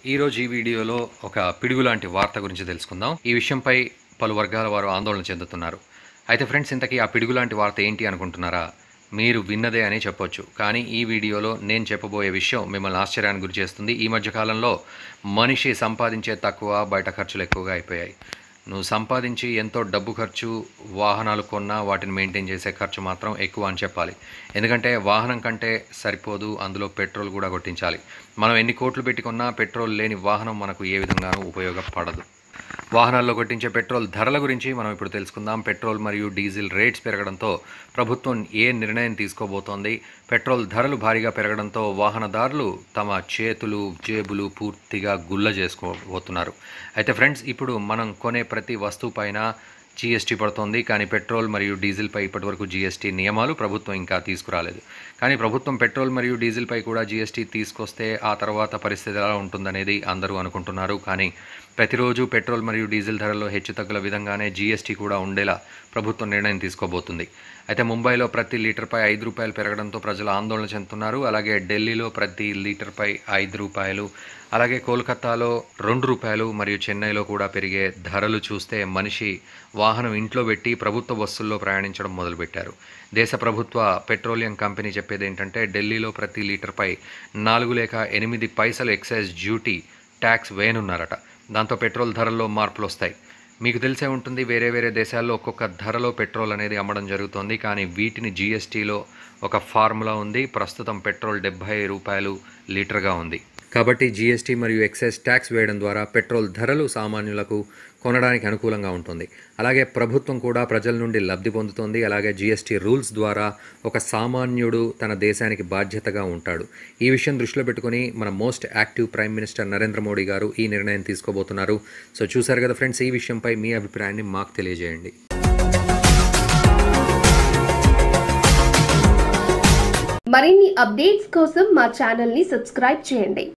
ఈరోజు ఈ వీడియోలో ఒక పిడుగు లాంటి వార్త గురించి తెలుసుకుందాం ఈ విషయంపై పలు వర్గాల వారు ఆందోళన చెందుతున్నారు అయితే ఫ్రెండ్స్ ఇంతకీ ఆ పిడుగు లాంటి వార్త ఏంటి అనుకుంటున్నారా మీరు విన్నదే అని చెప్పొచ్చు కానీ ఈ వీడియోలో నేను చెప్పబోయే విషయం మిమ్మల్ని ఆశ్చర్యానికి గురి చేస్తుంది ఈ మధ్య కాలంలో మనిషి సంపాదించే తక్కువ బయట ఖర్చులు ఎక్కువగా అయిపోయాయి నువ్వు సంపాదించి ఎంతో డబ్బు ఖర్చు వాహనాలు కొన్నా వాటిని మెయింటైన్ చేసే ఖర్చు మాత్రం ఎక్కువ అని చెప్పాలి ఎందుకంటే వాహనం కంటే సరిపోదు అందులో పెట్రోల్ కూడా కొట్టించాలి మనం ఎన్ని కోట్లు పెట్టుకున్నా పెట్రోల్ లేని వాహనం మనకు ఏ విధంగానూ ఉపయోగపడదు వాహనాల్లో కొట్టించే పెట్రోల్ ధరల గురించి మనం ఇప్పుడు తెలుసుకుందాం పెట్రోల్ మరియు డీజిల్ రేట్స్ పెరగడంతో ప్రభుత్వం ఏ నిర్ణయం తీసుకోబోతోంది పెట్రోల్ ధరలు భారీగా పెరగడంతో వాహనదారులు తమ చేతులు జేబులు పూర్తిగా గుల్ల చేసుకోబోతున్నారు అయితే ఫ్రెండ్స్ ఇప్పుడు మనం కొనే ప్రతి వస్తువు పైన జీఎస్టీ పడుతోంది కానీ పెట్రోల్ మరియు డీజిల్పై ఇప్పటివరకు జీఎస్టీ నియమాలు ప్రభుత్వం ఇంకా తీసుకురాలేదు కానీ ప్రభుత్వం పెట్రోల్ మరియు డీజిల్పై కూడా జీఎస్టీ తీసుకొస్తే ఆ తర్వాత పరిస్థితి ఎలా ఉంటుందనేది అందరూ అనుకుంటున్నారు కానీ ప్రతిరోజు పెట్రోల్ మరియు డీజిల్ ధరల్లో హెచ్చుతగ్గుల విధంగానే జీఎస్టీ కూడా ఉండేలా ప్రభుత్వం నిర్ణయం తీసుకోబోతుంది అయితే ముంబైలో ప్రతి లీటర్పై ఐదు రూపాయలు పెరగడంతో ప్రజలు ఆందోళన చెందుతున్నారు అలాగే ఢిల్లీలో ప్రతి లీటర్పై ఐదు రూపాయలు అలాగే కోల్కతాలో రెండు రూపాయలు మరియు చెన్నైలో కూడా పెరిగే ధరలు చూస్తే మనిషి వాహనం ఇంట్లో పెట్టి ప్రభుత్వ బస్సుల్లో ప్రయాణించడం మొదలుపెట్టారు దేశ ప్రభుత్వ పెట్రోలియం కంపెనీ చెప్పేది ఏంటంటే ఢిల్లీలో ప్రతి లీటర్పై నాలుగు లేక ఎనిమిది పైసలు ఎక్సైజ్ డ్యూటీ ట్యాక్స్ వేయనున్నారట దాంతో పెట్రోల్ ధరల్లో మార్పులు వస్తాయి మీకు తెలిసే ఉంటుంది వేరే వేరే దేశాల్లో ఒక్కొక్క ధరలో పెట్రోల్ అనేది అమ్మడం జరుగుతోంది కానీ వీటిని జీఎస్టీలో ఒక ఫార్ములా ఉంది ప్రస్తుతం పెట్రోల్ డెబ్బై రూపాయలు లీటర్గా ఉంది కాబట్టి జీఎస్టీ మరియు ఎక్సైజ్ ట్యాక్స్ వేయడం ద్వారా పెట్రోల్ ధరలు సామాన్యులకు కొనడానికి అనుకూలంగా ఉంటుంది అలాగే ప్రభుత్వం కూడా ప్రజల నుండి లబ్ధి పొందుతుంది అలాగే జీఎస్టీ రూల్స్ ద్వారా ఒక సామాన్యుడు తన దేశానికి బాధ్యతగా ఉంటాడు ఈ విషయం దృష్టిలో పెట్టుకుని మన most active prime minister Narendra Modi garu ఈ నిర్ణయం తీసుకోబోతున్నారు సో చూసారు కదా ఫ్రెండ్స్ ఈ విషయంపై మీ అభిప్రాయాన్ని మాకు తెలియజేయండి మరిన్ని అప్డేట్స్ కోసం మా ఛానల్ ని సబ్స్క్రైబ్ చేయండి